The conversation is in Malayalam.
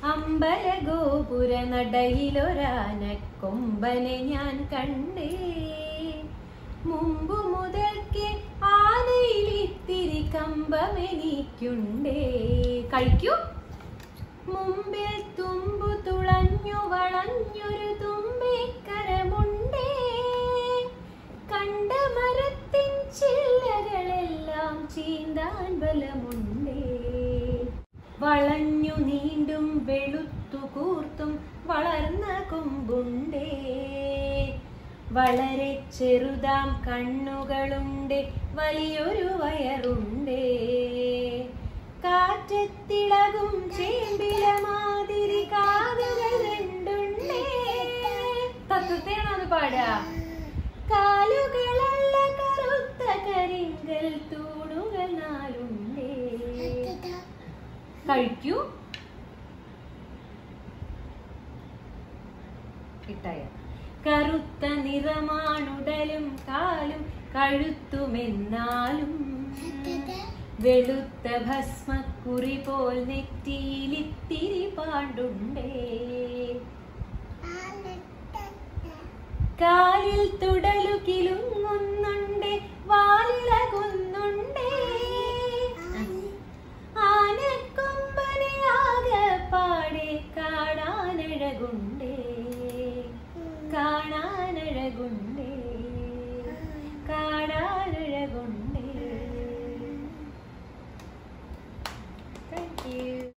അമ്പലഗോപുര നടയിലൊരാനക്കൊമ്പനെ ഞാൻ കണ്ടേ മുമ്പു മുതൽക്കേ ആനയിൽ ഇത്തിരി കമ്പമെനിക്കുണ്ടേ കഴിക്കൂ മുമ്പിൽ തുമ്പു തുളഞ്ഞു വളഞ്ഞൊരു തുമ്പിക്കരമുണ്ടേ കണ്ട മരത്തിൻ ചില്ലകളെല്ലാം ചീന്താൻ ബലമുണ്ടേ വളഞ്ഞു നീണ്ടും വെളുത്തു കൂർത്തും വളർന്ന കൊമ്പുണ്ടേ വളരെ ചെറുതാം കണ്ണുകളുണ്ട് വലിയൊരു വയറുണ്ടേ കാറ്റത്തിളകും ചേമ്പില മാതിരി കാതുകൾ രണ്ടുണ്ടേ തത്വത്തെയാണോ അത് പാടുക കാലുകളല്ല കറുത്ത കരിങ്കൽ തൂണുകൾ നാലുണ്ടേ കഴിക്കൂ കിട്ടായ കറുത്ത നിറമാണുടലും കാലും കഴുത്തുമെന്നാലും വെളുത്ത ഭസ്മക്കുറി പോൽ നെറ്റിയിലിത്തിരി പാണ്ടുണ്ടേ കാലിൽ തുടലു കിലുങ്ങുന്നുണ്ട് വാലിളകുന്നുണ്ടേ ആനക്കൊമ്പനെ ആകെപ്പാടെ കാണാനഴകുണ്ടേ കാണാനഴകുണ്ട്